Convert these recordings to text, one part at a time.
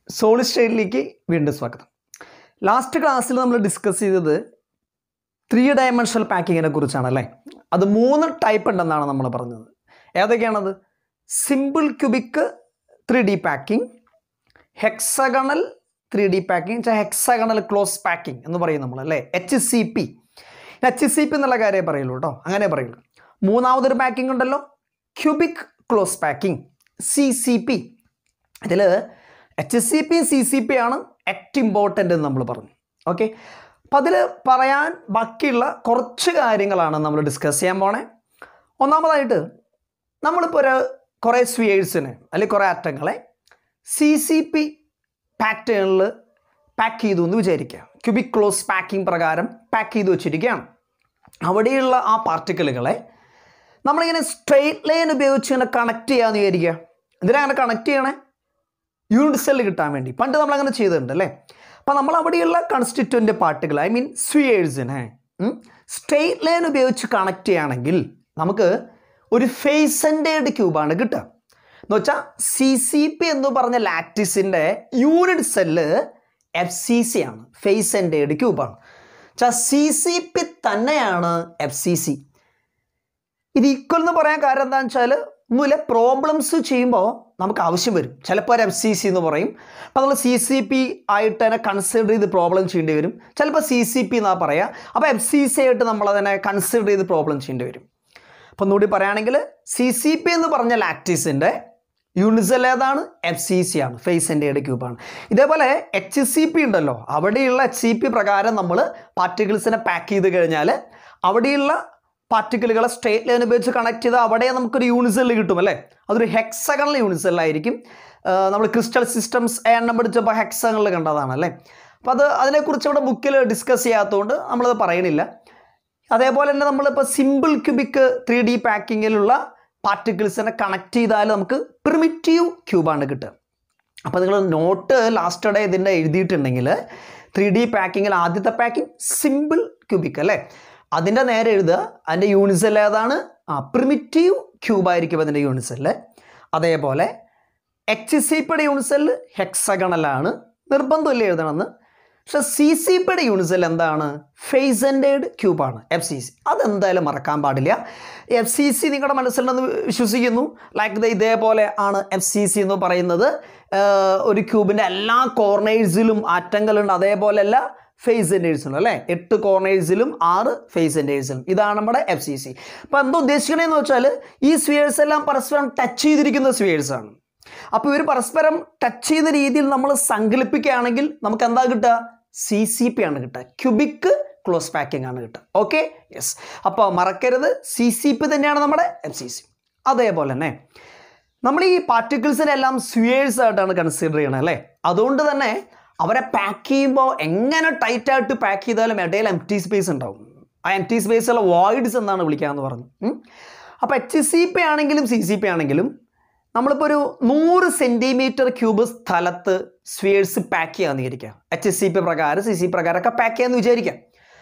Solid സ്റ്റേറ്റിലേക്ക് വീണ്ടും സ്വാഗതം ലാസ്റ്റ് ക്ലാസ്സിൽ നമ്മൾ ഡിസ്കസ് ചെയ്തത് ത്രീ ഡയമെൻഷണൽ പാക്കിങ്ങിനെ കുറിച്ചാണ് അല്ലേ അത് മൂന്ന് ടൈപ്പ് ഉണ്ടെന്നാണ് നമ്മൾ പറഞ്ഞത് ഏതൊക്കെയാണത് simple cubic three D packing hexagonal three D packing hexagonal close packing എന്ന് പറയും നമ്മൾ അല്ലേ H C P H C P എന്നുള്ള കാര്യമേ പറയുള്ളൂ കേട്ടോ അങ്ങനെ പറയുള്ളൂ മൂന്നാമതൊരു പാക്കിംഗ് ഉണ്ടല്ലോ cubic close packing C C P ഇതിൽ H C P C C P ആണ് ഏറ്റവും ഇമ്പോർട്ടൻ്റ് എന്ന് നമ്മൾ പറഞ്ഞു ഓക്കെ അപ്പം അതിൽ പറയാൻ ബാക്കിയുള്ള കുറച്ച് കാര്യങ്ങളാണ് നമ്മൾ ഡിസ്കസ് ചെയ്യാൻ പോണേ ഒന്നാമതായിട്ട് നമ്മളിപ്പോൾ ഒരു കുറേ സ്വിയേഴ്സിന് അല്ലെങ്കിൽ കുറേ അറ്റങ്ങളെ സി സി പി പാറ്റേണിൽ പാക്ക് ചെയ്തു എന്ന് വിചാരിക്കുക ക്യൂബിക് ക്ലോസ് പാക്കിംഗ് പ്രകാരം പാക്ക് ചെയ്ത് വെച്ചിരിക്കുകയാണ് അവിടെയുള്ള ആ പാർട്ടിക്കിളുകളെ നമ്മളിങ്ങനെ സ്ട്രെയിറ്റ് ലൈൻ ഉപയോഗിച്ച് ഇങ്ങനെ കണക്ട് ചെയ്യാന്ന് വിചാരിക്കുക എന്തിനാ അങ്ങനെ കണക്ട് ചെയ്യണേ യൂണിറ്റ് സെല്ല് കിട്ടാൻ വേണ്ടി പണ്ട് നമ്മൾ അങ്ങനെ ചെയ്തിട്ടുണ്ട് അല്ലേ അപ്പം നമ്മൾ അവിടെയുള്ള കൺസ്റ്റിറ്റ്വൻ്റ് പാർട്ടുകൾ ഐ മീൻ സ്വിയേഴ്സിനെ സ്ട്രെയിറ്റ് ലൈൻ ഉപയോഗിച്ച് കണക്ട് ചെയ്യുകയാണെങ്കിൽ നമുക്ക് ഒരു ഫേസൻറ്റേഡ് ക്യൂബാണ് കിട്ടുക എന്ന് വെച്ചാൽ സി സി പി എന്ന് പറഞ്ഞ ലാറ്റിസിൻ്റെ unit cell F C C ആണ് ഫേസൻറ്റേഡ് ക്യൂബാണ് വെച്ചാൽ സി സി പി തന്നെയാണ് എഫ് സി സി ഇത് ഈക്വൽ എന്ന് പറയാൻ കാരണം എന്താണെന്ന് വെച്ചാൽ ഒന്നുമില്ല പ്രോബ്ലംസ് ചെയ്യുമ്പോൾ നമുക്ക് ആവശ്യം വരും ചിലപ്പോൾ ഒരു എഫ് സി സി എന്ന് പറയും അപ്പോൾ നമ്മൾ സി സി പി ആയിട്ട് തന്നെ കൺസിഡർ ചെയ്ത് പ്രോബ്ലം ചെയ്യേണ്ടി വരും ചിലപ്പോൾ സി സി പി എന്നാ പറയുക അപ്പോൾ എഫ് സി സി ആയിട്ട് നമ്മൾ അതിനെ കൺസിഡർ ചെയ്ത് പ്രോബ്ലം ചെയ്യേണ്ടി വരും അപ്പോൾ ഒന്നുകൂടി പറയുകയാണെങ്കിൽ സി സി പി എന്ന് പറഞ്ഞ ലാക്ടീസിൻ്റെ യൂണിസെൽ ഏതാണ് എഫ് സി സി ആണ് ഫേസിൻ്റെ ക്യൂബാണ് ഇതേപോലെ എച്ച് സി പി ഉണ്ടല്ലോ അവിടെയുള്ള എച്ച് സി പി പ്രകാരം നമ്മൾ പാർട്ടിക്കിൾസിനെ പാക്ക് ചെയ്ത് കഴിഞ്ഞാൽ അവിടെയുള്ള പാർട്ടിക്കിളുകളെ സ്ട്രേറ്റ് ലൈൻ ഉപയോഗിച്ച് കണക്ട് ചെയ്താൽ അവിടെ നമുക്കൊരു യൂണിസെല്ല് കിട്ടും അല്ലേ അതൊരു ഹെക്സഗണൽ യൂണിസെല്ലായിരിക്കും നമ്മൾ ക്രിസ്റ്റൽ സിസ്റ്റംസ് എണ്ണം പിടിച്ചപ്പോൾ ഹെക്സഗണിൽ കണ്ടതാണ് അല്ലേ അപ്പോൾ അത് അതിനെക്കുറിച്ച് ഇവിടെ ബുക്കിൽ ഡിസ്കസ് ചെയ്യാത്തതുകൊണ്ട് നമ്മളത് പറയണില്ല അതേപോലെ തന്നെ നമ്മളിപ്പോൾ സിമ്പിൾ ക്യൂബിക് ത്രീ ഡി പാക്കിങ്ങിലുള്ള പാർട്ടിക്കിൾസിനെ കണക്ട് ചെയ്താൽ നമുക്ക് പ്രിമിറ്റീവ് ക്യൂബാണ് കിട്ടുക അപ്പോൾ നിങ്ങൾ നോട്ട് ലാസ്റ്റ് ഡേ ഇതിൻ്റെ എഴുതിയിട്ടുണ്ടെങ്കിൽ ത്രീ ഡി പാക്കിങ്ങിൽ ആദ്യത്തെ പാക്കിംഗ് സിമ്പിൾ ക്യൂബിക് അല്ലേ അതിൻ്റെ നേരെ എഴുതുക അതിൻ്റെ യൂണിസെൽ ഏതാണ് ആ പ്രിമിറ്റീവ് ക്യൂബായിരിക്കും അതിൻ്റെ യൂണിസെല്ല് അതേപോലെ എച്ച് സി പിയുടെ യൂണിസെല്ല് ഹെക്സഗണലാണ് നിർബന്ധമില്ല എഴുതണമെന്ന് പക്ഷെ സി സി പിയുടെ യൂണിസെൽ എന്താണ് ഫേസൻറ്റേഡ് ക്യൂബാണ് എഫ് സി സി അതെന്തായാലും മറക്കാൻ പാടില്ല എഫ് സി സി നിങ്ങളുടെ മനസ്സിലുണ്ടെന്ന് വിശ്വസിക്കുന്നു ലൈക്ക് ഇത് ഇതേപോലെ ആണ് എഫ് സി സി എന്ന് പറയുന്നത് ഒരു ക്യൂബിൻ്റെ എല്ലാ കോർണേഴ്സിലും ആറ്റങ്ങളുണ്ട് അതേപോലെയല്ല ഫേസ് സെൻറ്റേഴ്സിലും അല്ലേ എട്ട് കോർണേഴ്സിലും ആറ് ഫേസ് സെൻറ്റേഴ്സിലും ഇതാണ് നമ്മുടെ എഫ് സി സി അപ്പോൾ എന്താ ഉദ്ദേശിക്കണേന്ന് വെച്ചാൽ ഈ സ്വിയേഴ്സ് എല്ലാം പരസ്പരം ടച്ച് ചെയ്തിരിക്കുന്ന സ്വിയേഴ്സ് ആണ് അപ്പോൾ ഇവർ പരസ്പരം ടച്ച് ചെയ്യുന്ന രീതിയിൽ നമ്മൾ സങ്കല്പിക്കുകയാണെങ്കിൽ നമുക്ക് എന്താ കിട്ടുക സി സി പി ആണ് കിട്ടുക ക്യൂബിക് ക്ലോസ് പാക്കിംഗ് ആണ് കിട്ടുക ഓക്കെ യെസ് അപ്പോൾ മറക്കരുത് സി സി പി തന്നെയാണ് നമ്മുടെ എഫ് സി സി അതേപോലെ തന്നെ നമ്മൾ ഈ പാർട്ടിക്കിൾസിനെല്ലാം സ്വിയേഴ്സ് ആയിട്ടാണ് കൺസിഡർ ചെയ്യണത് അല്ലേ അതുകൊണ്ട് തന്നെ അവരെ പാക്ക് ചെയ്യുമ്പോൾ എങ്ങനെ ടൈറ്റായിട്ട് പാക്ക് ചെയ്താലും ഇടയിൽ എം ടി സ്പേസ് ഉണ്ടാവും ആ എം ടി സ്പേസുള്ള വോയിഡ്സ് എന്നാണ് വിളിക്കാമെന്ന് പറഞ്ഞു അപ്പോൾ എച്ച് സി പി ആണെങ്കിലും സി സി പി ആണെങ്കിലും നമ്മളിപ്പോൾ ഒരു നൂറ് സെൻറ്റിമീറ്റർ ക്യൂബ് സ്ഥലത്ത് സ്വിയേഴ്സ് പാക്ക് ചെയ്യാമെന്ന് വിചാരിക്കാം എച്ച് സി പി പ്രകാരം സി സി പ്രകാരമൊക്കെ പാക്ക് ചെയ്യാമെന്ന് വിചാരിക്കാം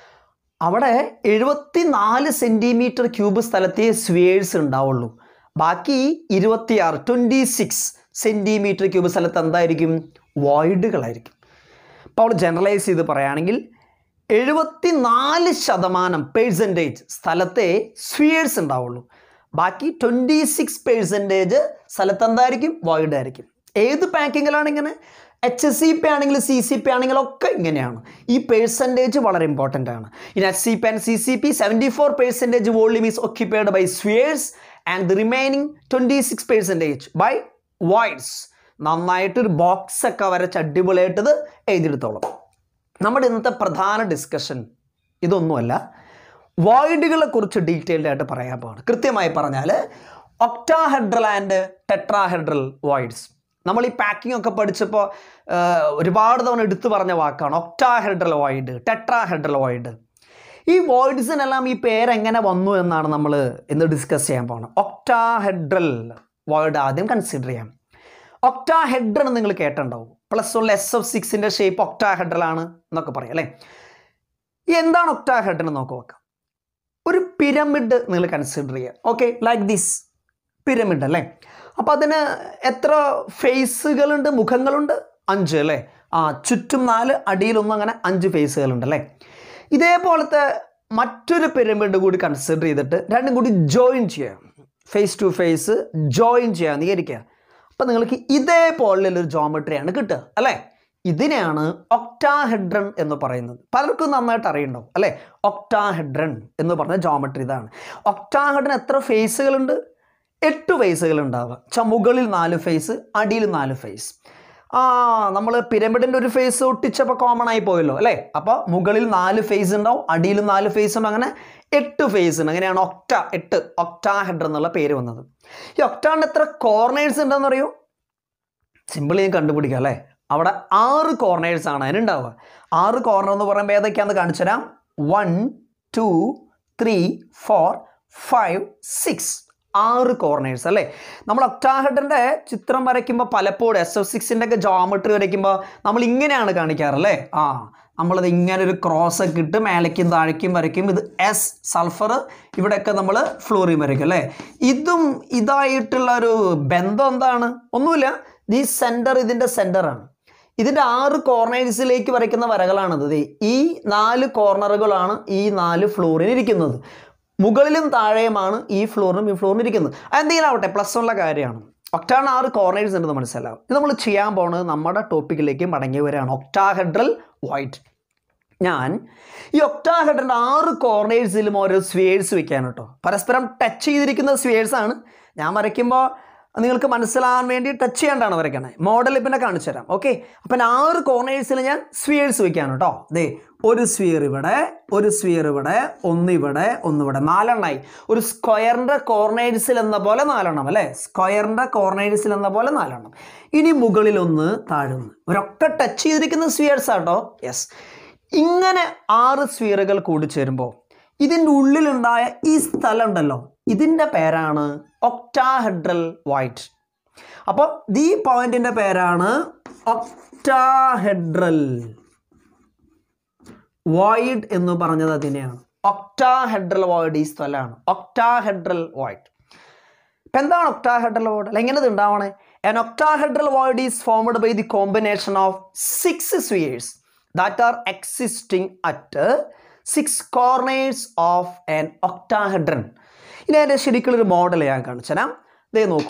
അവിടെ എഴുപത്തി നാല് സെൻറ്റിമീറ്റർ ക്യൂബ് സ്ഥലത്തേ സ്വിയേഴ്സ് ഉണ്ടാവുള്ളൂ ബാക്കി ഇരുപത്തിയാറ് ട്വൻറ്റി സിക്സ് സെൻറ്റിമീറ്റർ ക്യൂബ് സ്ഥലത്ത് എന്തായിരിക്കും വോയിഡുകളായിരിക്കും അപ്പോൾ അവിടെ ജനറലൈസ് ചെയ്ത് പറയുകയാണെങ്കിൽ എഴുപത്തി നാല് ശതമാനം പേഴ്സൻറ്റേജ് സ്ഥലത്തെ സ്വിയേഴ്സ് ഉണ്ടാവുള്ളൂ ബാക്കി ട്വൻറ്റി സിക്സ് പേഴ്സൻറ്റേജ് സ്ഥലത്ത് എന്തായിരിക്കും വോയിഡ് ആയിരിക്കും ഏത് പാക്കിങ്ങിലാണ് ഇങ്ങനെ എച്ച് എസ് സി പി ആണെങ്കിലും സി സി പി ആണെങ്കിലും ഒക്കെ ഇങ്ങനെയാണ് ഈ പേഴ്സൻറ്റേജ് വളരെ ഇമ്പോർട്ടൻ്റ് ആണ് in H C P and C C P seventy four percentage volume is occupied by spheres and the remaining twenty six percentage by voids നന്നായിട്ട് ഒരു box ഒക്കെ വരച്ച് അടിപൊളിയായിട്ട് ഇത് എഴുതിയെടുത്തോളും നമ്മുടെ ഇന്നത്തെ പ്രധാന ഡിസ്കഷൻ ഇതൊന്നുമല്ല വോയിഡുകളെ കുറിച്ച് ഡീറ്റെയിൽഡ് ആയിട്ട് പറയാൻ പോവാണ് കൃത്യമായി പറഞ്ഞാൽ ഒക്ടാഹെഡ്രൽ ആൻഡ് ടെട്രാഹെഡ്രൽ വോയിഡ്സ് നമ്മൾ ഈ പാക്കിംഗ് ഒക്കെ പഠിച്ചപ്പോൾ ഒരുപാട് തവണ എടുത്തു പറഞ്ഞ വാക്കാണ് ഒക്ടാഹെഡ്രൽ വോയിഡ് ടെട്രാഹെഡ്രൽ വോയിഡ് ഈ വോയിഡ്സിനെല്ലാം ഈ പേരെങ്ങനെ വന്നു എന്നാണ് നമ്മൾ ഇന്ന് ഡിസ്കസ് ചെയ്യാൻ പോകുന്നത് ഒക്ടാഹെഡ്രൽ വോയിഡ് ആദ്യം കൺസിഡർ ചെയ്യാം ഒക്ടാഹെഡ്രൻ നിങ്ങൾ കേട്ടിട്ടുണ്ടാവും plus one S F six shape octahedral ആണ് എന്നൊക്കെ പറയാം അല്ലേ എന്താണ് ഒക്ടാഹെഡ്രൻ നോക്കി നോക്കാം ഒരു പിരമിഡ് നിങ്ങൾ കൺസിഡർ ചെയ്യുക ഓക്കെ ലൈക്ക് ദിസ് പിരമിഡ് അല്ലേ അപ്പോൾ അതിന് എത്ര ഫേസുകളുണ്ട് മുഖങ്ങളുണ്ട് അഞ്ച് അല്ലേ ആ ചുറ്റും നാല് അടിയിലൊന്നും അങ്ങനെ അഞ്ച് ഫേസുകളുണ്ട് അല്ലേ ഇതേപോലത്തെ മറ്റൊരു പിരമിഡ് കൂടി കൺസിഡർ ചെയ്തിട്ട് രണ്ടും കൂടി ജോയിൻ ചെയ്യാം ഫേസ് ടു ഫേസ് ജോയിൻ ചെയ്യാൻ വിചാരിക്കുക അപ്പം നിങ്ങൾക്ക് ഇതേപോലുള്ളൊരു ജോമെട്രിയാണ് കിട്ടുക അല്ലേ ഇതിനെയാണ് ഒക്ടാഹെഡ്രൺ എന്ന് പറയുന്നത് പലർക്കും നന്നായിട്ട് അറിയണ്ടാവും അല്ലേ ഒക്ടാഹെഡ്രൺ എന്ന് പറഞ്ഞ ജോമെട്രി ഇതാണ് ഒക്ടാഹെഡ്രൻ എത്ര ഫേസുകളുണ്ട് എട്ട് ഫേസുകൾ ഉണ്ടാവുക ച മുകളിൽ നാല് ഫേസ് അടിയിൽ നാല് ഫേസ് ആ നമ്മൾ പിരമിഡിൻ്റെ ഒരു ഫേസ് ഒട്ടിച്ചപ്പോൾ കോമൺ ആയി പോയല്ലോ അല്ലേ അപ്പോൾ മുകളിൽ നാല് ഫേസ് ഉണ്ടാവും അടിയിൽ നാല് ഫേസ് ഉണ്ടാവും അങ്ങനെ എട്ട് ഫേസ് ഉണ്ട് അങ്ങനെയാണ് ഒക്ട എട്ട് ഒക്ടാഹെഡ്രൻ എന്നുള്ള പേര് വന്നത് ഈ ഒക്ടാണ്ട് എത്ര കോർണേഴ്സ് ഉണ്ടെന്ന് അറിയോ സിമ്പിൾ ഞാൻ കണ്ടുപിടിക്കാം അല്ലേ അവിടെ ആറ് കോർണേഴ്സ് ആണ് അതിനുണ്ടാവുക ആറ് കോർണർ എന്ന് പറയുമ്പോൾ ഏതൊക്കെയാണെന്ന് കാണിച്ചു തരാം one two three four five six ആറ് കോർണേഴ്സ് അല്ലേ നമ്മൾ ഒക്ടാഹെഡറിൻ്റെ ചിത്രം വരയ്ക്കുമ്പോൾ പലപ്പോഴും എസ് എഫ് സിക്സിൻ്റെ ഒക്കെ ജോമെട്രി വരയ്ക്കുമ്പോൾ നമ്മൾ ഇങ്ങനെയാണ് കാണിക്കാറല്ലേ ആ നമ്മളത് ഇങ്ങനെ ഒരു ക്രോസ് ഒക്കെ ഇട്ട് മേലേക്കും താഴേക്കും വരയ്ക്കും ഇത് എസ് സൾഫർ ഇവിടെയൊക്കെ നമ്മൾ ഫ്ലോറിയും വരയ്ക്കും അല്ലേ ഇതും ഇതായിട്ടുള്ള ഒരു ബന്ധം എന്താണ് ഒന്നുമില്ല ഈ സെൻറ്റർ ഇതിൻ്റെ സെൻറ്ററാണ് ഇതിൻ്റെ ആറ് കോർണേഴ്സിലേക്ക് വരയ്ക്കുന്ന വരകളാണിത് ദേ ഈ നാല് കോർണറുകളാണ് ഈ നാല് ഫ്ലോറിന് ഇരിക്കുന്നത് മുകളിലും താഴെയുമാണ് ഈ ഫ്ലോറിനും ഈ ഫ്ലോറിനും ഇരിക്കുന്നത് അതെന്തെങ്കിലും ആവട്ടെ പ്ലസ് ഉള്ള കാര്യമാണ് ഒക്ടാണ് ആറ് കോർണേഴ്സ് ഉണ്ടെന്ന് മനസ്സിലാവും ഇത് നമ്മൾ ചെയ്യാൻ പോകുന്നത് നമ്മുടെ ടോപ്പിക്കിലേക്ക് മടങ്ങി വരികയാണ് ഒക്ടാഹെഡ്രൽ വൈറ്റ് ഞാൻ ഈ ഒക്ടാഹെഡ്രൻ്റെ ആറ് കോർണേഴ്സിലും ഓരോ സ്വേഴ്സ് വെക്കാൻ കേട്ടോ പരസ്പരം ടച്ച് ചെയ്തിരിക്കുന്ന സ്വേഴ്സ് ആണ് ഞാൻ വരയ്ക്കുമ്പോൾ നിങ്ങൾക്ക് മനസ്സിലാകാൻ വേണ്ടി ടച്ച് ചെയ്യാണ്ടാണ് വരയ്ക്കണേ മോഡൽ പിന്നെ കാണിച്ചു തരാം ഓക്കെ അപ്പം ആറ് കോർണേഴ്സിൽ ഞാൻ സ്വിയേഴ്സ് വെക്കാണ് കേട്ടോ ദേ ഒരു സ്വിയർ ഇവിടെ ഒരു സ്വിയർ ഇവിടെ ഒന്ന് ഇവിടെ ഒന്ന് ഇവിടെ നാലെണ്ണമായി ഒരു സ്ക്വയറിൻ്റെ കോർണേഴ്സിൽ എന്ന പോലെ നാലെണ്ണം അല്ലേ സ്ക്വയറിൻ്റെ കോർണേഴ്സിൽ എന്ന പോലെ നാലെണ്ണം ഇനി മുകളിൽ ഒന്ന് താഴൊന്ന് ഇവരൊക്കെ ടച്ച് ചെയ്തിരിക്കുന്ന സ്വിയേഴ്സ് ആട്ടോ യെസ് ഇങ്ങനെ ആറ് സ്ഫിയറുകൾ കൂടി ചേരുമ്പോൾ ഇതിൻ്റെ ഉള്ളിലുണ്ടായ ഈ സ്ഥലം ഉണ്ടല്ലോ ഇതിൻ്റെ പേരാണ് ഒക്ടാഹെഡ്രൽ വൈറ്റ് അപ്പോൾ ഈ പോയിന്റിൻ്റെ പേരാണ് ഒക്ടാഹെഡ്രൽ വോയിഡ് എന്ന് പറഞ്ഞത് അതിനെയാണ് ഒക്ടാഹെഡ്രൽ വോയിഡ് ഈ സ്ഥലമാണ് ഒക്ടാഹെഡ്രൽ വോയിഡ് ഇപ്പം എന്താണ് ഒക്ടാഹെഡ്രൽ വോയിഡ് അല്ല എങ്ങനെ ഇത് ഉണ്ടാവണേ an octahedral void is formed by the combination of six spheres that are existing at uh, six corners of an octahedron ഇനി അതിൻ്റെ ശരിക്കുള്ളൊരു മോഡൽ ഞാൻ കാണിച്ചു തരാം ദേ നോക്കൂ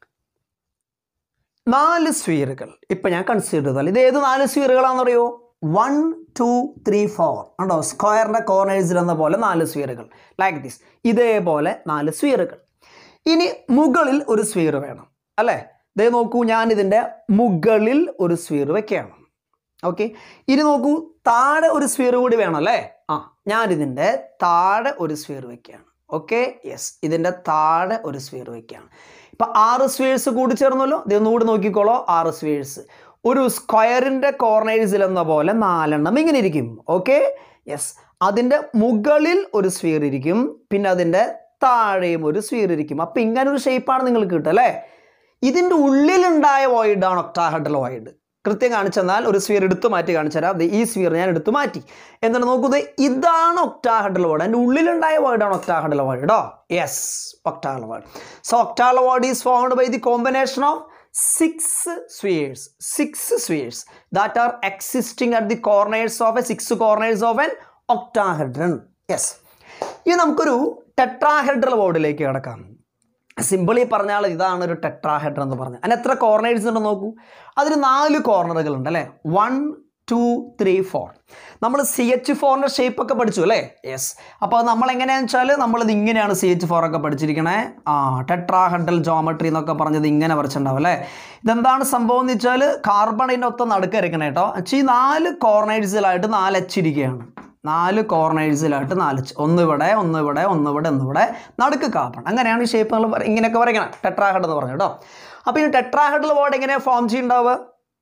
നാല് സ്ഫീറുകൾ ഇപ്പം ഞാൻ കൺസിഡർ ചെയ്താൽ ഇത് ഏത് നാല് സ്ഫീറുകളാണെന്ന് അറിയോ വൺ ടു ത്രീ ഫോർ ഉണ്ടോ സ്ക്വയറിൻ്റെ കോർണേഴ്സിൽ എന്ന പോലെ നാല് സ്ഫീറുകൾ ലൈക്ക് ദിസ് ഇതേപോലെ നാല് സ്ഫീറുകൾ ഇനി മുകളിൽ ഒരു സ്ഫീർ വേണം അല്ലേ ദേ നോക്കൂ ഞാൻ ഇതിൻ്റെ മുകളിൽ ഒരു സ്ഫീർ വെക്കുകയാണ് ഓക്കെ ഇനി നോക്കൂ താഴെ ഒരു സ്ഫീർ കൂടി വേണം അല്ലേ ആ ഞാനിതിൻ്റെ താഴെ ഒരു സ്ഫീർ വെക്കുകയാണ് ഓക്കെ യെസ് ഇതിൻ്റെ താഴെ ഒരു സ്ഫീർ വെക്കുകയാണ് ഇപ്പം ആറ് സ്ഫീഴ്സ് കൂടി ചേർന്നല്ലോ ഇത് ഒന്നുകൂടി നോക്കിക്കോളോ ആറ് സ്ഫീഴ്സ് ഒരു സ്ക്വയറിൻ്റെ കോർണേഴ്സിൽ എന്ന പോലെ നാലെണ്ണം ഇങ്ങനെ ഇരിക്കും ഓക്കെ യെസ് അതിൻ്റെ മുകളിൽ ഒരു സ്ഫീർ ഇരിക്കും പിന്നെ അതിൻ്റെ താഴെയും ഒരു സ്ഫീർ ഇരിക്കും അപ്പം ഇങ്ങനെ ഒരു ഷേപ്പാണ് നിങ്ങൾക്ക് കിട്ടുക അല്ലേ ഇതിൻ്റെ ഉള്ളിലുണ്ടായ വോയിഡാണ് ഒക്ടാഹെഡ്രൽ വോയിഡ് കൃത്യം കാണിച്ചെന്നാൽ ഒരു സ്ഫിയർ എടുത്തു മാറ്റി കാണിച്ചു തരാം ദേ ഈ സ്ഫിയർ ഞാൻ എടുത്തു മാറ്റി എന്നിട്ട് നോക്കുന്നത് ഇതാണ് ഒക്ടാഹെഡ്രൽ വോയിഡ് എൻ്റെ ഉള്ളിലുണ്ടായ വോയിഡാണ് ഒക്ടാഹെഡ്രൽ വോയിഡ് കേട്ടോ yes octahedral void so octahedral void is formed by the combination of six spheres six spheres that are existing at the corners of a six corners of an octahedron yes ഇനി നമുക്കൊരു tetrahedral വോർഡിലേക്ക് കിടക്കാം simply പറഞ്ഞാൽ ഇതാണ് ഒരു tetrahedron എന്ന് പറഞ്ഞത് അതിന് എത്ര കോർണേഴ്സ് ഉണ്ടെന്ന് നോക്കൂ അതിന് നാല് കോർണറുകൾ ഉണ്ട് അല്ലേ വൺ ടു ത്രീ ഫോർ നമ്മൾ സി എച്ച് ഫോറിൻ്റെ ഷേപ്പ് ഒക്കെ പഠിച്ചു അല്ലേ യെസ് അപ്പോൾ നമ്മൾ എങ്ങനെയാണെന്ന് വെച്ചാൽ നമ്മളിത് ഇങ്ങനെയാണ് സി എച്ച് ഫോർ ഒക്കെ പഠിച്ചിരിക്കണേ ആ ടെട്രാഹെഡ്രൽ ജോമെട്രി എന്നൊക്കെ പറഞ്ഞത് ഇങ്ങനെ വരച്ചിട്ടുണ്ടാവും അല്ലേ ഇതെന്താണ് സംഭവം എന്ന് വെച്ചാൽ കാർബണിൻ്റെ ഒത്ത നടുക്ക് ഇരിക്കണേ കേട്ടോ പക്ഷേ ഈ നാല് കോർണേഴ്സിലായിട്ട് നാല് എച്ച് ഇരിക്കുകയാണ് നാല് കോർണേഴ്സിലായിട്ട് നാല് ച- ഒന്ന് ഇവിടെ ഒന്ന് ഇവിടെ ഒന്ന് ഇവിടെ ഒന്ന് ഇവിടെ നടുക്ക് കാർബൺ അങ്ങനെയാണ് ഈ ഷേപ്പ് നമ്മൾ ഇങ്ങനെയൊക്കെ വരയ്ക്കണം ടെട്രാഹെഡ് എന്ന് പറഞ്ഞു കേട്ടോ അപ്പോൾ ഈ ടെട്രാഹെഡിൽ വേർഡ് എങ്ങനെയാണ് ഫോം ചെയ്യുന്നുണ്ടാവുക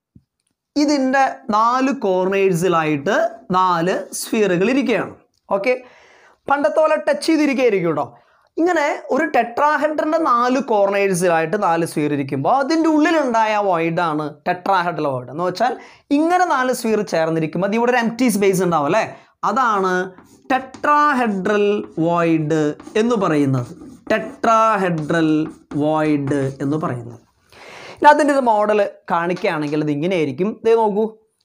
ഇതിൻ്റെ നാല് കോർണേഴ്സിലായിട്ട് നാല് സ്ഫിയറുകൾ ഇരിക്കുകയാണ് ഓക്കെ പണ്ടത്തെ പോലെ ടച്ച് ചെയ്തിരിക്കുകയായിരിക്കും കേട്ടോ ഇങ്ങനെ ഒരു ടെട്രാഹെഡ്രൻ്റെ നാല് കോർണേഴ്സിലായിട്ട് നാല് സ്ഫിയർ ഇരിക്കുമ്പോൾ അതിൻ്റെ ഉള്ളിലുണ്ടായ വോയിഡാണ് ടെട്രാഹെഡ്രൽ വോയിഡ് എന്ന് വെച്ചാൽ ഇങ്ങനെ നാല് സ്ഫിയർ ചേർന്നിരിക്കുമ്പോൾ അത് ഇവിടെ ഒരു എം ടി സ്പേസ് ഉണ്ടാവും അല്ലേ അതാണ് ടെട്രാഹെഡ്രൽ വോയിഡ് എന്ന് പറയുന്നത് ടെട്രാഹെഡ്രൽ വോയിഡ് എന്ന് പറയുന്നത് ഇനി അതിൻ്റെ ഒരു മോഡൽ കാണിക്കുകയാണെങ്കിൽ ഇത് ഇങ്ങനെയായിരിക്കും ഇതേ നോക്കൂ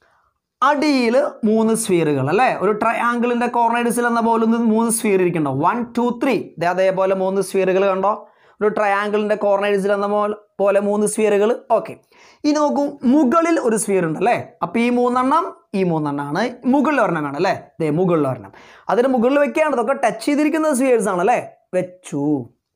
അടിയിൽ മൂന്ന് സ്ഫിയറുകൾ അല്ലേ ഒരു ട്രയാങ്കിളിൻ്റെ കോർണേഴ്സിൽ എന്ന പോലെ ഒന്ന് മൂന്ന് സ്ഫിയർ ഇരിക്കണ്ടോ വൺ ടു ത്രീ ഇതേ അതേപോലെ മൂന്ന് സ്ഫിയറുകൾ കണ്ടോ ഒരു ട്രയാങ്കിളിൻ്റെ കോർണേഴ്സിൽ എന്ന പോലെ പോലെ മൂന്ന് സ്ഫിയറുകൾ ഓക്കെ ഇനി നോക്കൂ മുകളിൽ ഒരു സ്ഫിയർ ഉണ്ട് അല്ലേ അപ്പോൾ ഈ മൂന്നെണ്ണം ഈ മൂന്നെണ്ണമാണ് മുകളിൽ ഒരെണ്ണം വേണം അല്ലേ ദേ മുകളിൽ ഒരെണ്ണം അതിന് മുകളിൽ വെക്കുകയാണ് ഇതൊക്കെ ടച്ച് ചെയ്തിരിക്കുന്ന സ്ഫിയേഴ്സ് ആണ് അല്ലേ വെച്ചു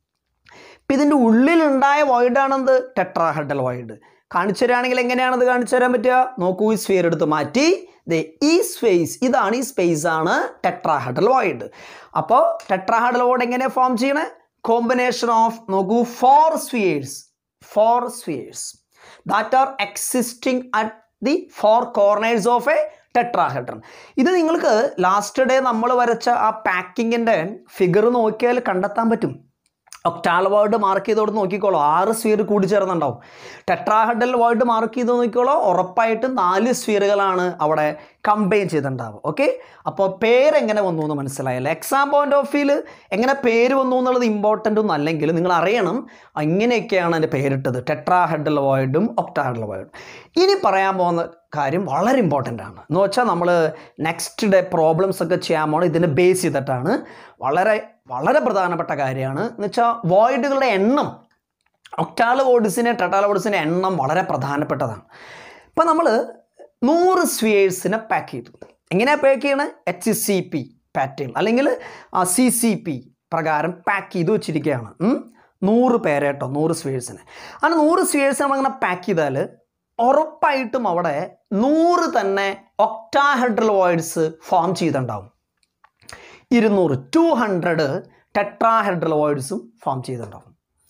ഇപ്പം ഇതിൻ്റെ ഉള്ളിലുണ്ടായ വോയിഡാണെന്ത് ടെട്രാഹെഡൽ വോയിഡ് കാണിച്ചു തരാണെങ്കിൽ എങ്ങനെയാണത് കാണിച്ചു തരാൻ പറ്റുക നോക്കൂ ഈ സ്ഫിയർ എടുത്ത് മാറ്റി ദേ ഈ സ്പേസ് ഇതാണ് ഈ സ്പേസ് ആണ് ടെട്രാഹെഡൽ വോയിഡ് അപ്പോൾ ടെട്രാഹെഡൽ വോയിഡ് എങ്ങനെ ഫോം ചെയ്യണേ കോമ്പിനേഷൻ ഓഫ് നോക്കൂ four spheres four spheres that are existing at the four corners of a tetrahedron ഇത് നിങ്ങൾക്ക് ലാസ്റ്റ് ഡേ നമ്മൾ വരച്ച ആ പാക്കിങ്ങിൻ്റെ ഫിഗർ നോക്കിയാൽ കണ്ടെത്താൻ പറ്റും ഒക്ടാൽ വേർഡ് മാർക്ക് ചെയ്തോട് നോക്കിക്കോളൂ ആറ് സ്ഫിയർ കൂടി ചേർന്നുണ്ടാവും ടെട്രാഹെഡൽ വേർഡ് മാർക്ക് ചെയ്ത് നോക്കിക്കോളൂ ഉറപ്പായിട്ടും നാല് സ്ഫിയറുകളാണ് അവിടെ കമ്പൈൻ ചെയ്തിട്ടുണ്ടാവുക ഓക്കെ അപ്പോൾ പേരെങ്ങനെ വന്നു എന്ന് മനസ്സിലായല്ലോ എക്സാം പോയിന്റ് ഓഫ് വ്യൂല് എങ്ങനെ പേര് വന്നു എന്നുള്ളത് ഇമ്പോർട്ടൻ്റ് ഒന്നും അല്ലെങ്കിൽ നിങ്ങൾ അറിയണം ഇങ്ങനെയൊക്കെയാണ് എൻ്റെ പേരിട്ടത് ടെട്രാഹെഡൽ വോയിഡും ഒക്ടാഹെഡൽ വോയിഡും ഇനി പറയാൻ പോകുന്ന കാര്യം വളരെ ഇമ്പോർട്ടൻ്റ് ആണ് എന്ന് വെച്ചാൽ നമ്മൾ നെക്സ്റ്റ് ഡേ പ്രോബ്ലംസ് ഒക്കെ ചെയ്യാൻ പോകണം ഇതിനെ ബേസ് ചെയ്തിട്ടാണ് വളരെ വളരെ പ്രധാനപ്പെട്ട കാര്യമാണ് എന്ന് വെച്ചാൽ വോയിഡുകളുടെ എണ്ണം ഒക്ടാല വോർഡ്സിനെ ടെട്ടാല വോർഡ്സിൻ്റെ എണ്ണം വളരെ പ്രധാനപ്പെട്ടതാണ് ഇപ്പം നമ്മൾ നൂറ് സ്വിയേഴ്സിനെ പാക്ക് ചെയ്തു എങ്ങനെയാണ് പാക്ക് ചെയ്യണത് എച്ച് സി പി പാറ്റേൺ അല്ലെങ്കിൽ സി സി പി പ്രകാരം പാക്ക് ചെയ്ത് വെച്ചിരിക്കുകയാണ് ഉം. നൂറ് പേരെ കേട്ടോ നൂറ് സ്വിയേഴ്സിനെ അങ്ങനെ നൂറ് സ്വിയേഴ്സ് നമ്മളിങ്ങനെ പാക്ക് ചെയ്താൽ ഉറപ്പായിട്ടും അവിടെ നൂറ് തന്നെ ഒക്ടാഹെഡ്രൽ വോയിഡ്സ് ഫോം ചെയ്തിട്ടുണ്ടാവും ഇരുന്നൂറ് ടു ഹൺഡ്രഡ് ടെട്രാഹെഡ്രൽ വോയിഡ്സും ഫോം ചെയ്തിട്ടുണ്ടാവും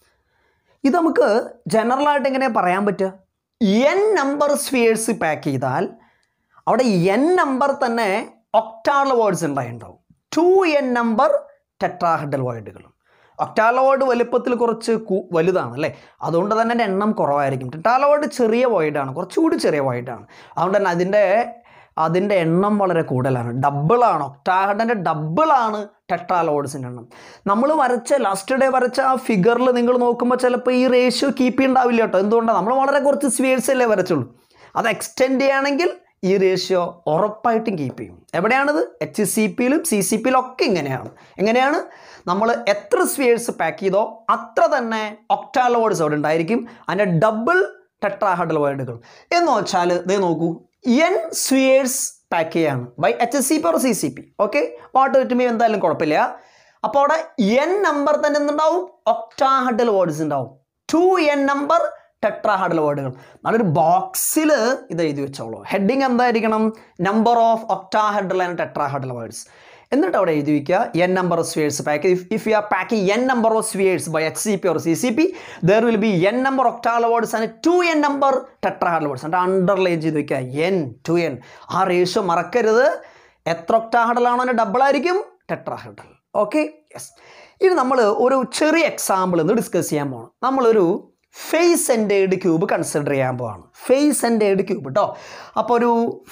ഇത് നമുക്ക് ജനറലായിട്ട് എങ്ങനെ പറയാൻ പറ്റുക എൻ നമ്പർ സ്ഫിയേഴ്സ് പാക്ക് ചെയ്താൽ അവിടെ എൻ നമ്പർ തന്നെ ഒക്ടാൾ വേർഡ്സ് ഉണ്ടായിട്ടുണ്ടാവും ടു എൻ നമ്പർ ടെട്രാഹെഡൽ വേർഡുകളും ഒക്ടാലോയിഡ് വലുപ്പത്തിൽ കുറച്ച് കു- വലുതാണ് അല്ലേ അതുകൊണ്ട് തന്നെ അതിൻ്റെ എണ്ണം കുറവായിരിക്കും ടെട്രാലോയിഡ് ചെറിയ വോയിഡാണ് കുറച്ചുകൂടി ചെറിയ വോയിഡാണ് അതുകൊണ്ട് തന്നെ അതിൻ്റെ അതിൻ്റെ എണ്ണം വളരെ കൂടുതലാണ് ഡബിളാണ് ഒക്ടാഹെഡൻ്റെ ഡബിളാണ് ടെട്രാലോയിഡ്സിൻ്റെ എണ്ണം നമ്മൾ വരച്ച ലാസ്റ്റ് ഡേ വരച്ച ആ ഫിഗറിൽ നിങ്ങൾ നോക്കുമ്പോൾ ചിലപ്പോൾ ഈ റേഷ്യോ കീപ്പ് ചെയ്യണ്ടാവില്ല കേട്ടോ എന്തുകൊണ്ടാണ് നമ്മൾ വളരെ കുറച്ച് സ്വിയേഴ്സ് അല്ലേ വരച്ചുള്ളൂ അത് എക്സ്റ്റെൻഡ് ചെയ്യുകയാണെങ്കിൽ ഈ റേഷ്യോ ഉറപ്പായിട്ടും കീപ്പ് ചെയ്യും എവിടെയാണിത് എച്ച് സി പിയിലും സി സി പിയിലും ഒക്കെ ഇങ്ങനെയാണ് എങ്ങനെയാണ് നമ്മൾ എത്ര സ്വിയേഴ്സ് പാക്ക് ചെയ്തോ അത്ര തന്നെ ഒക്ടാലോയിഡ്സ് അവിടെ ഉണ്ടായിരിക്കും അതിൻ്റെ ഡബിൾ ടെട്രാഹഡൽ വേർഡുകൾ എന്ന് വെച്ചാൽ ഇതേ നോക്കൂ എൻ സ്വിയേഴ്സ് പാക്ക് ചെയ്യാണ് by H S C P or C C P okay what it me എന്തായാലും കുഴപ്പമില്ല അപ്പോൾ അവിടെ എൻ നമ്പർ തന്നെ എന്തുണ്ടാവും ഒക്ടാഹഡൽ വേർഡ്സ് ഉണ്ടാവും ടു എൻ നമ്പർ ടെട്രാഹഡൽ വേർഡുകൾ നല്ലൊരു ബോക്സിൽ ഇത് എഴുതി വെച്ചോളൂ ഹെഡിങ് എന്തായിരിക്കണം number of octahedral and tetrahedral voids എന്നിട്ട് അവിടെ എഴുതി വയ്ക്കുക N number of spheres pack if if you are packing N number of spheres by H C P or C C P there will be N number octahedral voids and two N number tetrahedral voids എന്നിട്ട് underline ചെയ്ത് വയ്ക്കുക N two N ആ ratio മറക്കരുത് എത്ര ഒക്ടാഹഡലാണോ അതിൻ്റെ double ആയിരിക്കും tetrahedral okay yes ഇനി നമ്മൾ ഒരു ചെറിയ എക്സാമ്പിൾ ഒന്ന് ഡിസ്കസ് ചെയ്യാൻ പോകണം നമ്മളൊരു ഫേസ് എൻഡേഡ് ക്യൂബ് കൺസിഡർ ചെയ്യാൻ പോവാണ് ഫേസ് എൻഡേഡ് ക്യൂബ് കേട്ടോ അപ്പോൾ ഒരു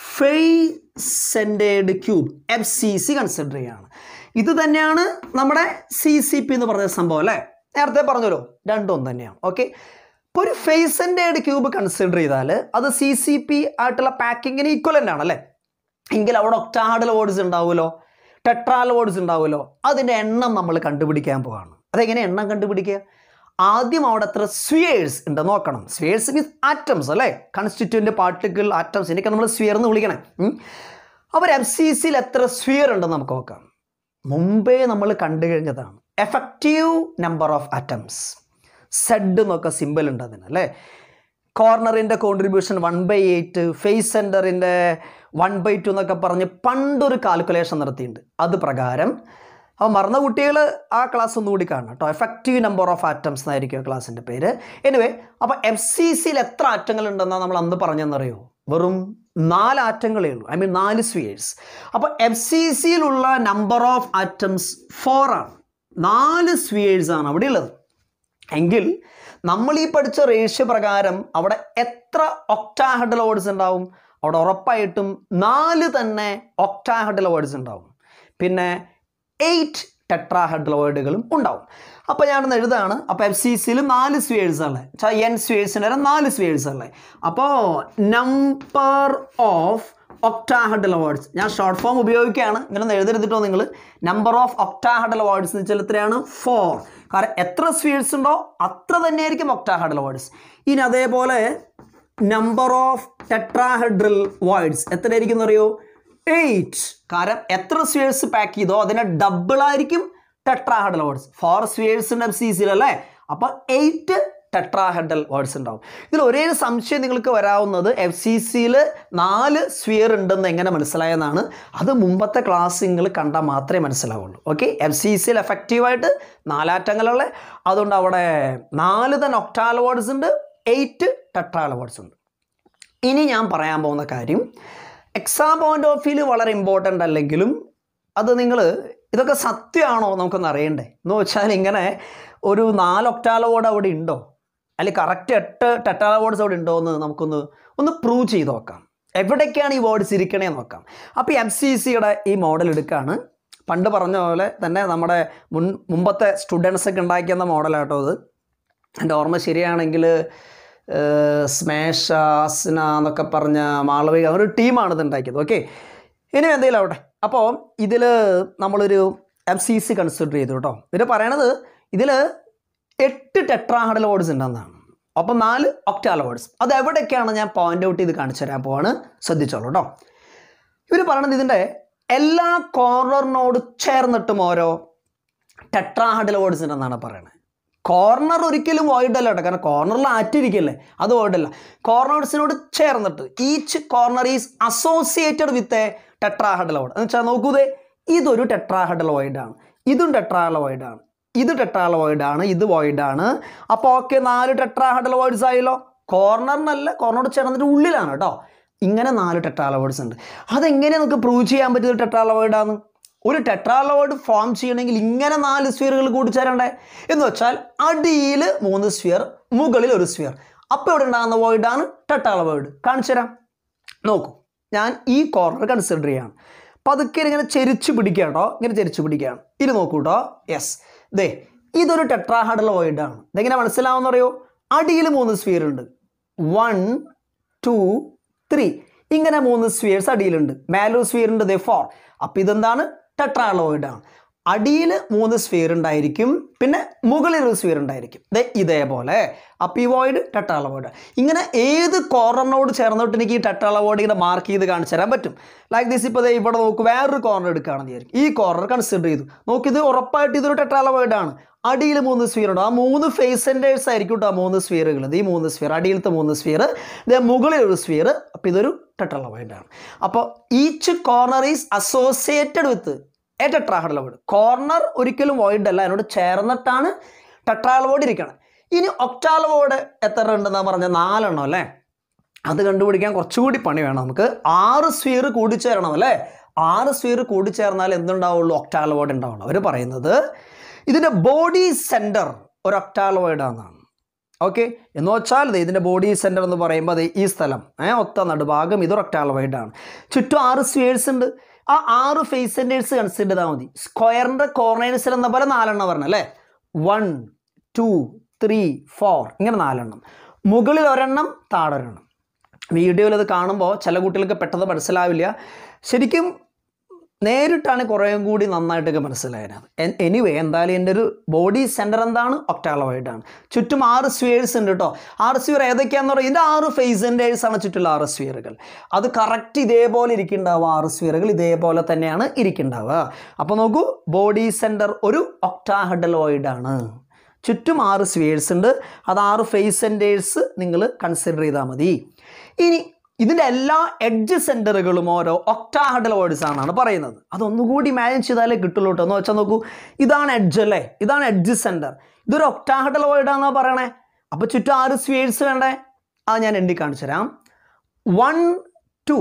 ഫേസ് എൻഡേഡ് cube F C C consider ചെയ്യാണ് ഇത് തന്നെയാണ് നമ്മുടെ സി സി പി എന്ന് പറഞ്ഞ സംഭവം അല്ലേ നേരത്തെ പറഞ്ഞല്ലോ രണ്ടും തന്നെയാണ് ഓക്കെ ഇപ്പോൾ ഒരു ഫേസ് എൻഡേഡ് ക്യൂബ് കൺസിഡർ ചെയ്താൽ അത് സി സി പി ആയിട്ടുള്ള പാക്കിങ്ങിന് ഈക്വലൻ്റ് ആണ് അല്ലേ എങ്കിൽ അവിടെ ഒക്ടാഹഡൽ വേർഡ്സ് ഉണ്ടാവുമല്ലോ ടെട്രാൽ വേർഡ്സ് ഉണ്ടാവുമല്ലോ അതിൻ്റെ എണ്ണം നമ്മൾ കണ്ടുപിടിക്കാൻ പോവാണ് അതെങ്ങനെ എണ്ണം കണ്ടുപിടിക്കുക ആദ്യം അവിടെ എത്ര സ്വിയേഴ്സ് ഉണ്ട് നോക്കണം സ്വിയേഴ്സ് മീൻസ് ആറ്റംസ് അല്ലേ കൺസ്റ്റിറ്റ്യൂൻ്റ് പാർട്ടിക്കിൾ ആറ്റംസ് ഇതിനൊക്കെ നമ്മൾ സ്വിയർ എന്ന് വിളിക്കണേ ഉം. അപ്പോൾ എഫ് സി സിയിൽ എത്ര സ്വിയർ ഉണ്ടെന്ന് നമുക്ക് നോക്കാം മുമ്പേ നമ്മൾ കണ്ടു കഴിഞ്ഞതാണ് effective number of atoms Z എന്നൊക്കെ സിമ്പിൾ ഉണ്ട് അതിന് അല്ലേ കോർണറിൻ്റെ contribution one by eight face സെൻറ്ററിൻ്റെ വൺ ബൈ ടു എന്നൊക്കെ പറഞ്ഞ് പണ്ടൊരു കാൽക്കുലേഷൻ നടത്തിയിട്ടുണ്ട് അത് പ്രകാരം അപ്പോൾ മറന്ന കുട്ടികൾ ആ ക്ലാസ് ഒന്നുകൂടി കാണണം കേട്ടോ എഫക്റ്റീവ് നമ്പർ ഓഫ് ആറ്റംസ് എന്നായിരിക്കും ക്ലാസ്സിൻ്റെ പേര് എനിവേ അപ്പോൾ എഫ് സി സിയിൽ എത്ര ആറ്റങ്ങൾ ഉണ്ടെന്നാണ് നമ്മൾ അന്ന് പറഞ്ഞെന്നറിയോ വെറും നാല് ആറ്റങ്ങളേ ഉള്ളൂ ഐ മീൻ നാല് സ്വിയേഴ്സ് അപ്പോൾ എഫ് സി സിയിലുള്ള നമ്പർ ഓഫ് ആറ്റംസ് ഫോർ ആണ് നാല് സ്വിയേഴ്സ് ആണ് അവിടെ ഉള്ളത് എങ്കിൽ നമ്മൾ ഈ പഠിച്ച റേഷ്യോ പ്രകാരം അവിടെ എത്ര ഒക്ടാഹഡൽ വേർഡ്സ് ഉണ്ടാവും അവിടെ ഉറപ്പായിട്ടും നാല് തന്നെ ഒക്ടാഹഡൽ വേർഡ്സ് ഉണ്ടാവും പിന്നെ എയ്റ്റ് ടെട്രാഹെഡ്രോയിഡുകളും ഉണ്ടാവും അപ്പോൾ ഞാനൊന്ന് എഴുതാണ് അപ്പോൾ എഫ് സി സിയിൽ നാല് സ്വേഴ്സ് ഉള്ളത് വെച്ചാൽ എൻ സ്വേഴ്സിന് വരെ നാല് സ്വേഴ്സ് ഉള്ളത് അപ്പോൾ നമ്പർ ഓഫ് ഒക്ടാഹെഡ്ലോവേർഡ്സ് ഞാൻ ഷോർട്ട് ഫോം ഉപയോഗിക്കുകയാണ് ഇങ്ങനെ എഴുതരുതിട്ടോ നിങ്ങൾ നമ്പർ ഓഫ് ഒക്ടാഹെഡ്ലോവേർഡ്സ് എന്ന് വെച്ചാൽ എത്രയാണ് ഫോർ കാരണം എത്ര സ്വേഴ്സ് ഉണ്ടോ അത്ര തന്നെയായിരിക്കും ഒക്ടാഹെഡ്ലോവേർഡ്സ് ഇനി അതേപോലെ നമ്പർ ഓഫ് ടെട്രാഹെഡ്രൽ വോയിഡ്സ് എത്രയായിരിക്കും അറിയോ എയ്റ്റ് കാരണം എത്ര സ്വേഴ്സ് പാക്ക് ചെയ്തോ അതിനെ ഡബിൾ ആയിരിക്കും ടെട്രാഹെഡൽ വേർഡ്സ് ഫോർ സ്വേഴ്സ് ഉണ്ട് എഫ് സി സിയിൽ അല്ലേ അപ്പോൾ എയ്റ്റ് ടെട്രാഹെഡൽ വേർഡ്സ് ഉണ്ടാവും ഇതിൽ ഒരേ ഒരു സംശയം നിങ്ങൾക്ക് വരാവുന്നത് എഫ് സി സിയിൽ നാല് സ്വിയർ ഉണ്ടെന്ന് എങ്ങനെ മനസ്സിലായെന്നാണ് അത് മുമ്പത്തെ ക്ലാസ് നിങ്ങൾ കണ്ടാൽ മാത്രമേ മനസ്സിലാവുള്ളൂ ഓക്കെ എഫ് സി സിയിൽ എഫക്റ്റീവായിട്ട് നാലാറ്റങ്ങളുള്ള അതുകൊണ്ട് അവിടെ നാല് തന്നെ ഒക്ടാൽ വേർഡ്സ് ഉണ്ട് എയ്റ്റ് ടെട്രാൽ വേർഡ്സ് ഉണ്ട് ഇനി ഞാൻ പറയാൻ പോകുന്ന കാര്യം എക്സാം പോയിന്റ് ഓഫ് വ്യൂവിൽ വളരെ ഇമ്പോർട്ടൻ്റ് അല്ലെങ്കിലും അത് നിങ്ങൾ ഇതൊക്കെ സത്യമാണോ നമുക്കൊന്ന് അറിയണ്ടേ എന്ന് വെച്ചാൽ ഇങ്ങനെ ഒരു നാല് ഒക്ടാല വേർഡ് അവിടെ ഉണ്ടോ അല്ലെങ്കിൽ കറക്റ്റ് എട്ട് ടെറ്റാല വേർഡ്സ് അവിടെ ഉണ്ടോ എന്ന് നമുക്കൊന്ന് ഒന്ന് പ്രൂവ് ചെയ്ത് നോക്കാം എവിടേക്കാണ് ഈ വേർഡ്സ് ഇരിക്കണേ നോക്കാം അപ്പോൾ എം സി സിയുടെ ഈ മോഡൽ എടുക്കുകയാണ് പണ്ട് പറഞ്ഞ പോലെ തന്നെ നമ്മുടെ മുൻ മുമ്പത്തെ സ്റ്റുഡൻസ് ഒക്കെ ഉണ്ടാക്കിയെന്ന മോഡലാട്ടോ അത് എൻ്റെ ഓർമ്മ ശരിയാണെങ്കിൽ സ്മേഷ അസ്ന എന്നൊക്കെ പറഞ്ഞ മാളവിക ഒരു ടീമാണ് ഇത് ഉണ്ടാക്കിയത് ഓക്കെ ഇനി എന്തെങ്കിലും ആവട്ടെ അപ്പോൾ ഇതിൽ നമ്മളൊരു എം സി സി കൺസിഡർ ചെയ്തു കേട്ടോ ഇത് പറയണത് ഇതിൽ എട്ട് ടെട്രാഹഡൽ വേർഡ്സ് ഉണ്ടെന്നാണ് അപ്പം നാല് ഒക്ടാൽ വേർഡ്സ് അത് എവിടേക്കാണ് ഞാൻ പോയിന്റ് ഔട്ട് ചെയ്ത് കാണിച്ചു തരാൻ പോവാണ് ശ്രദ്ധിച്ചോളൂ കേട്ടോ ഇവർ പറയണത് ഇതിൻ്റെ എല്ലാ കോർണറിനോട് ചേർന്നിട്ടും ഓരോ ടെട്രാഹഡൽ വേർഡ്സ് ഉണ്ടെന്നാണ് പറയണത് കോർണർ ഒരിക്കലും വോയിഡ് അല്ല കേട്ടോ കാരണം കോർണറിൽ ആറ്റിരിക്കല്ലേ അത് വോയിഡ് അല്ല കോർണേഴ്സിനോട് ചേർന്നിട്ട് each corner is associated with a tetrahedral void എന്ന് വെച്ചാൽ നോക്കൂതേ ഇതൊരു ടെട്രാഹഡലോയിഡ് ആണ് ഇതും ടെട്രാഹഡലോയിഡ് ആണ് ഇത് ടെട്രാഹഡലോയിഡ് ആണ് ഇത് വോയിഡ് ആണ് അപ്പോൾ ഓക്കെ നാല് ടെട്രാഹഡലോയിഡ്സ് ആയല്ലോ കോർണറിനല്ല കോർണറോട് ചേർന്നിട്ട് ഉള്ളിലാണ് കേട്ടോ ഇങ്ങനെ നാല് ടെട്രാഹഡലോയിഡ്സ് ഉണ്ട് അതെങ്ങനെ നമുക്ക് പ്രൂവ് ചെയ്യാൻ പറ്റിയ ടെട്രാഹഡലോയിഡ് ആണ് ഒരു ടെട്രാലോയിഡ് ഫോം ചെയ്യണമെങ്കിൽ ഇങ്ങനെ നാല് സ്ഫിയറുകൾ കൂടിച്ചേരണ്ടേ എന്ന് വെച്ചാൽ അടിയിൽ മൂന്ന് സ്ഫിയർ മുകളിൽ ഒരു സ്ഫിയർ അപ്പോൾ ഇവിടെ ഉണ്ടാകുന്ന വോയിഡാണ് ടെട്രാലോയിഡ് കാണിച്ചു തരാം നോക്കൂ ഞാൻ ഈ കോർണർ കൺസിഡർ ചെയ്യാണ് പതുക്കെ ഇങ്ങനെ ചെരിച്ച് പിടിക്കുക കേട്ടോ ഇങ്ങനെ ചെരിച്ച് പിടിക്കുകയാണ് ഇത് നോക്കൂ കേട്ടോ യെസ് ദേ ഇതൊരു ടെട്രാഹഡലോയിഡ് ആണ് ഇതെങ്ങനെ മനസ്സിലാവുന്ന അറിയോ അടിയിൽ മൂന്ന് സ്ഫിയർ ഉണ്ട് വൺ ടു ത്രീ ഇങ്ങനെ മൂന്ന് സ്ഫിയേഴ്സ് അടിയിലുണ്ട് മാലോ സ്ഫിയർ ഉണ്ട് ദേ ഫോർ അപ്പോൾ ഇതെന്താണ് ടെട്രാലോയിഡ് ആണ് അടിയിൽ മൂന്ന് സ്ഫിയർ ഉണ്ടായിരിക്കും പിന്നെ മുകളിൽ ഒരു സ്ഫിയർ ഉണ്ടായിരിക്കും ദേ ഇതേപോലെ അപ്പോൾ ഈ വോയിഡ് ടെട്രാളവോയിഡ് ഇങ്ങനെ ഏത് കോർണറിനോട് ചേർന്നിട്ട് എനിക്ക് ഈ ടെട്രാളവോയിഡ് ഇങ്ങനെ മാർക്ക് ചെയ്ത് കാണിച്ചു തരാൻ പറ്റും ലൈക്ക് ദിസ് ഇപ്പോൾ ദേ ഇവിടെ നോക്ക് വേറൊരു കോർണർ എടുക്കുകയാണെന്ന് വിചാരിക്കും ഈ കോർണർ കൺസിഡർ ചെയ്തു നോക്കി ഇത് ഉറപ്പായിട്ട് ഇതൊരു ടെട്രാളവോയിഡ് ആണ് അടിയിൽ മൂന്ന് സ്ഫിയർ ഉണ്ട് ആ മൂന്ന് ഫേസ് സെൻറ്റേഴ്സ് ആയിരിക്കും കേട്ടോ ആ മൂന്ന് സ്ഫിയറുകൾ ഈ മൂന്ന് സ്ഫിയർ അടിയിലത്തെ മൂന്ന് സ്ഫിയർ ഇതേ മുകളിൽ ഒരു സ്ഫിയർ അപ്പോൾ ഇതൊരു ടെട്രാളവോയിഡ് ആണ് അപ്പോൾ each corner is associated with a tetrahedral void corner ഒരിക്കലും വോയിഡ് അല്ല അതിനോട് ചേർന്നിട്ടാണ് ടെട്രാളവോഡ് ഇരിക്കണം ഇനി ഒക്ടാലവോഡ് എത്ര ഉണ്ടെന്നാ പറഞ്ഞ നാലെണ്ണം അല്ലേ അത് കണ്ടുപിടിക്കാൻ കുറച്ചുകൂടി പണി വേണം നമുക്ക് ആറ് സ്ഫിയർ കൂടിച്ചേരണം അല്ലേ ആറ് സ്ഫിയർ കൂടിച്ചേർന്നാൽ എന്തുണ്ടാവുള്ളൂ ഒക്ടാലവോഡ് ഉണ്ടാവുള്ളൂ അവർ പറയുന്നത് ഇതിൻ്റെ ബോഡി സെൻറ്റർ ഒരു ഒക്ടാലവോയിഡ് ആണെന്നാണ് ഓക്കെ എന്ന് വെച്ചാൽ ദേ ഇതിൻ്റെ ബോഡി സെൻറ്റർ എന്ന് പറയുമ്പോൾ അത് ഈ സ്ഥലം ഏ ഒത്ത നടുഭാഗം ഇത് റെക്ടാളവൈഡ് ആണ് ചുറ്റും ആറ് സ്വേഴ്സ് ഉണ്ട് ആ ആറ് ഫേസ് സെൻറ്റേഴ്സ് കൺസിഡർ ചെയ്താൽ മതി സ്ക്വയറിൻ്റെ കോർണേഴ്സിൽ എന്ന പോലെ നാലെണ്ണം പറഞ്ഞ അല്ലേ വൺ ടു ത്രീ ഫോർ ഇങ്ങനെ നാലെണ്ണം മുകളിൽ ഒരെണ്ണം താഴെ ഒരെണ്ണം വീഡിയോയിൽ അത് കാണുമ്പോൾ ചില കുട്ടികൾക്ക് പെട്ടെന്ന് മനസ്സിലാവില്ല ശരിക്കും നേരിട്ടാണ് കുറേയും കൂടി നന്നായിട്ടൊക്കെ മനസ്സിലായത് എനിവേ എന്തായാലും എൻ്റെ ഒരു ബോഡി സെൻറ്റർ എന്താണ് ഒക്ടാളോയിഡ് ആണ് ചുറ്റും ആറ് സ്വിയേഴ്സ് ഉണ്ട് കേട്ടോ ആറ് സ്വിയർ ഏതൊക്കെയാണെന്ന് പറയുന്നത് ഇതിൻ്റെ ആറ് ഫേസൻറ്റേഴ്സ് ആണ് ചുറ്റുള്ള ആറ് സ്വിയറുകൾ അത് കറക്റ്റ് ഇതേപോലെ ഇരിക്കുന്നുണ്ടാവുക ആറ് സ്വിയറുകൾ ഇതേപോലെ തന്നെയാണ് ഇരിക്കുന്നുണ്ടാവുക അപ്പോൾ നോക്കൂ ബോഡി സെൻറ്റർ ഒരു ഒക്ടാഹഡലോയിഡ് ആണ് ചുറ്റും ആറ് സ്വിയേഴ്സ് ഉണ്ട് അത് ആറ് ഫേസ് സെൻറ്റേഴ്സ് നിങ്ങൾ കൺസിഡർ ചെയ്താൽ മതി ഇനി ഇതിൻ്റെ എല്ലാ എഡ്ജ് സെൻറ്ററുകളും ഓരോ ഒക്ടാഹഡലോയിഡ്സ് ആണെന്നാണ് പറയുന്നത് അതൊന്നുകൂടി മാനേജ് ചെയ്താലേ കിട്ടുള്ളൂ കേട്ടോ എന്ന് വെച്ചാൽ നോക്കൂ ഇതാണ് എഡ്ജ് അല്ലേ ഇതാണ് എഡ്ജ് സെൻറ്റർ ഇതൊരു ഒക്ടാഹഡലോയിഡ് ആണെന്നാണ് പറയണേ അപ്പോൾ ചുറ്റും ആറ് സ്വിയേഴ്സ് വേണ്ടേ അത് ഞാൻ എണ്ണി കാണിച്ചു തരാം വൺ ടു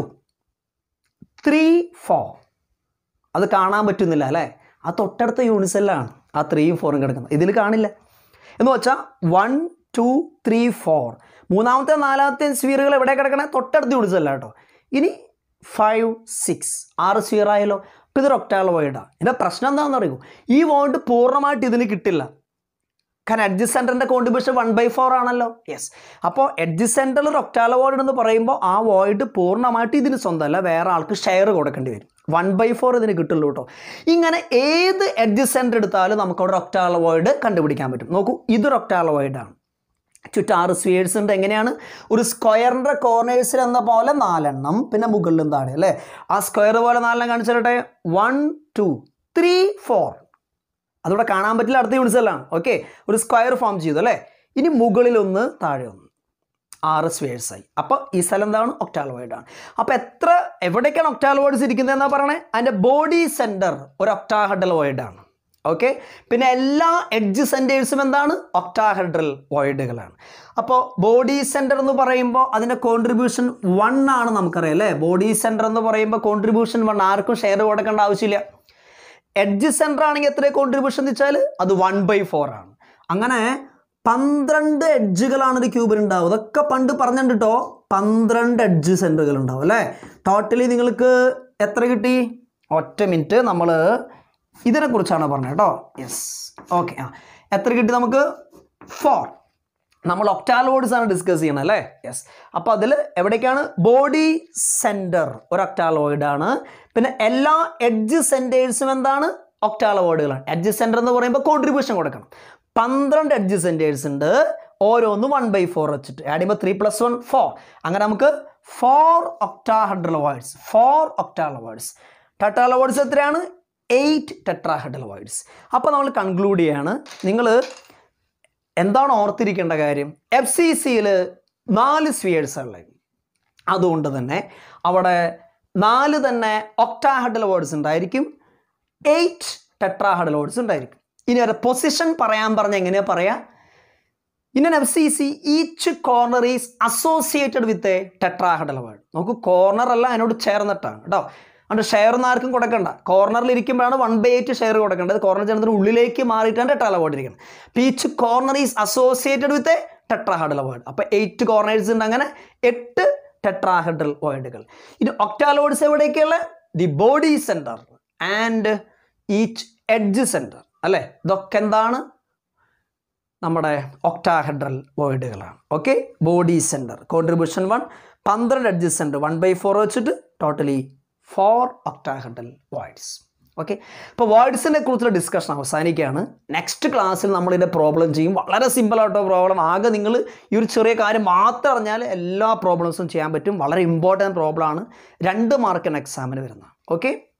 ത്രീ ഫോർ അത് കാണാൻ പറ്റുന്നില്ല അല്ലേ ആ തൊട്ടടുത്ത യൂണിസെല്ലാണ് ആ ത്രീയും ഫോറും കിടക്കുന്നത് ഇതിൽ കാണില്ല എന്ന് വെച്ചാൽ വൺ ടു ത്രീ ഫോർ മൂന്നാമത്തെ നാലാമത്തെ സ്ഫിയറുകൾ എവിടെ കിടക്കണേ തൊട്ടടുത്ത് യൂണിസെല്ല കേട്ടോ ഇനി ഫൈവ് സിക്സ് ആറ് സ്ഫിയർ ആയല്ലോ ഇപ്പം ഇതൊരു ഒക്ടാൾ വോയിഡാണ് ഇതിൻ്റെ പ്രശ്നം എന്താണെന്ന് അറിയൂ ഈ വോയിഡ് പൂർണ്ണമായിട്ട് ഇതിന് കിട്ടില്ല കാരണം എഡ്ജ് സെൻറ്ററിൻ്റെ കോൺട്രിബ്യൂഷൻ വൺ ബൈ ഫോർ ആണല്ലോ യെസ് അപ്പോൾ എഡ്ജ് സെൻറ്ററിൽ ഒരു ഒക്ടാല വോയിഡ് എന്ന് പറയുമ്പോൾ ആ വോയിഡ് പൂർണ്ണമായിട്ട് ഇതിന് സ്വന്തമല്ല വേറെ ആൾക്ക് ഷെയർ കൊടുക്കേണ്ടി വരും വൺ ബൈ ഫോർ ഇതിന് കിട്ടുള്ളൂ കേട്ടോ ഇങ്ങനെ ഏത് എഡ്ജ് സെൻറ്റർ എടുത്താലും നമുക്ക് അവിടെ ഒക്ടാല വോയിഡ് കണ്ടുപിടിക്കാൻ പറ്റും നോക്കൂ ഇതൊരു ഒക്ടാല വോയിഡാണ് ചുറ്റാറ് സ്വിയേഴ്സ് ഉണ്ട് എങ്ങനെയാണ് ഒരു സ്ക്വയറിൻ്റെ കോർണേഴ്സിൽ എന്ന പോലെ നാലെണ്ണം പിന്നെ മുകളിലും താഴെ അല്ലേ ആ സ്ക്വയർ പോലെ നാലെണ്ണം കാണിച്ചിട്ടെ വൺ ടു ത്രീ ഫോർ അതിവിടെ കാണാൻ പറ്റില്ല അടുത്ത യൂണിസെല്ലാണ് ഓക്കെ ഒരു സ്ക്വയർ ഫോം ചെയ്തു അല്ലേ ഇനി മുകളിലൊന്ന് താഴെ ഒന്ന് ആറ് സ്വേഴ്സ് ആയി അപ്പോൾ ഈ സ്ഥലം എന്താണ് ഒക്ടാലോയിഡ് ആണ് അപ്പോൾ എത്ര എവിടേക്കാണ് ഒക്ടാലോയിഡ്സ് ഇരിക്കുന്നത് എന്നാ പറയണേ അതിൻ്റെ ബോഡി സെൻറ്റർ ഒരു ഒക്ടാഹെഡലോയിഡ് ആണ് ഓക്കെ പിന്നെ എല്ലാ എഡ്ജ് സെൻറ്റേഴ്സും എന്താണ് ഒക്ടാഹെഡ്രൽ വോയിഡുകളാണ് അപ്പോൾ ബോഡി സെൻറ്റർ എന്ന് പറയുമ്പോൾ അതിൻ്റെ കോൺട്രിബ്യൂഷൻ വൺ ആണ് നമുക്കറിയാം അല്ലേ ബോഡി സെൻറ്റർ എന്ന് പറയുമ്പോൾ കോൺട്രിബ്യൂഷൻ വൺ ആർക്കും ഷെയർ കൊടുക്കേണ്ട ആവശ്യമില്ല എഡ്ജ് സെൻറ്റർ ആണെങ്കിൽ എത്ര കോൺട്രിബ്യൂഷൻ എന്ന് വെച്ചാൽ അത് വൺ ബൈ ഫോർ ആണ് അങ്ങനെ പന്ത്രണ്ട് എഡ്ജുകളാണ് ഒരു ക്യൂബിൽ ഉണ്ടാവും അതൊക്കെ പണ്ട് പറഞ്ഞിട്ടോ പന്ത്രണ്ട് എഡ്ജ് സെൻറ്ററുകൾ ഉണ്ടാവും അല്ലേ ടോട്ടലി നിങ്ങൾക്ക് എത്ര കിട്ടി ഒറ്റ മിനിറ്റ് നമ്മൾ ഇതിനെക്കുറിച്ചാണ് പറഞ്ഞത് കേട്ടോ യെസ് ഓക്കെ ആ എത്ര കിട്ടി നമുക്ക് ഫോർ നമ്മൾ ഒക്ടാലോയിഡ്സ് ആണ് ഡിസ്കസ് ചെയ്യണം അല്ലേ യെസ് അപ്പോൾ അതിൽ എവിടേക്കാണ് ബോഡി സെൻറ്റർ ഒരു ഒക്ടാലോയിഡ് ആണ് പിന്നെ എല്ലാ എഡ്ജ് സെൻറ്റേഴ്സും എന്താണ് ഒക്ടാലോയിഡുകളാണ് എഡ്ജ് സെൻറ്റർ എന്ന് പറയുമ്പോൾ കോൺട്രിബ്യൂഷൻ കൊടുക്കണം പന്ത്രണ്ട് എഡ്ജ് സെൻറ്റേഴ്സ് ഉണ്ട് ഓരോന്ന് വൺ ബൈ ഫോർ വെച്ചിട്ട് ആഡ് ചെയ്യുമ്പോൾ ത്രീ പ്ലസ് വൺ ഫോർ അങ്ങനെ നമുക്ക് ഫോർ ഒക്ടാഹഡ്രലോയിഡ്സ് ഫോർ ഒക്ടാലോയിഡ്സ് ടെട്രാലോയിഡ്സ് എത്രയാണ് എയ്റ്റ് ടെട്രാഹഡ്രലോയിഡ്സ് അപ്പോൾ നമ്മൾ കൺക്ലൂഡ് ചെയ്യാണ് നിങ്ങൾ എന്താണ് ഓർത്തിരിക്കേണ്ട കാര്യം എഫ് സി സിയിൽ നാല് സ്വിയേഴ്സ് ഉള്ളത് അതുകൊണ്ട് തന്നെ അവിടെ നാല് തന്നെ ഒക്ടാഹഡൽ വേർഡ്സ് ഉണ്ടായിരിക്കും എയ്റ്റ് ടെട്രാഹഡൽ ഉണ്ടായിരിക്കും ഇനി ഒരു പൊസിഷൻ പറയാൻ പറഞ്ഞ എങ്ങനെയാ പറയാ in F C C each corner is associated with a tetrahedral void നമുക്ക് കോർണർ അല്ല അതിനോട് ചേർന്നിട്ടാണ് കേട്ടോ അതുകൊണ്ട് ഷെയർ ഒന്നും ആർക്കും കൊടുക്കണ്ട കോർണറിൽ ഇരിക്കുമ്പോഴാണ് വൺ ബൈ എയ്റ്റ് ഷെയർ കൊടുക്കേണ്ടത് കോർണർ ചേർന്നിട്ട് ഉള്ളിലേക്ക് മാറിയിട്ടാണ് ടെട്രാല വേർഡ് ഇരിക്കുന്നത് അപ്പോൾ each corner is associated with a tetrahedral void അപ്പോൾ എയ്റ്റ് കോർണേഴ്സ് ഉണ്ട് അങ്ങനെ എട്ട് ടെട്രാഹഡൽ വേർഡുകൾ ഇനി ഒക്ടാലോയിഡ്സ് എവിടേക്കുള്ള the body centre and each edge centre അല്ലേ ഇതൊക്കെ എന്താണ് നമ്മുടെ ഒക്ടാഹെഡ്രൽ വേർഡുകളാണ് okay body centre contribution one പന്ത്രണ്ട് edge centre one by four വെച്ചിട്ട് totally four octahedral voids okay ഇപ്പോൾ വേർഡ്സിനെ കുറിച്ചുള്ള ഡിസ്കഷൻ അവസാനിക്കുകയാണ് നെക്സ്റ്റ് ക്ലാസ്സിൽ നമ്മൾ ഇതിൻ്റെ പ്രോബ്ലം ചെയ്യും വളരെ സിമ്പിൾ ആയിട്ടോ പ്രോബ്ലം ആകെ നിങ്ങൾ ഈ ഒരു ചെറിയ കാര്യം മാത്രം അറിഞ്ഞാൽ എല്ലാ പ്രോബ്ലംസും ചെയ്യാൻ പറ്റും വളരെ ഇമ്പോർട്ടൻറ്റ് പ്രോബ്ലമാണ് രണ്ട് മാർക്കിന് എക്സാമിന് വരുന്നത് ഓക്കെ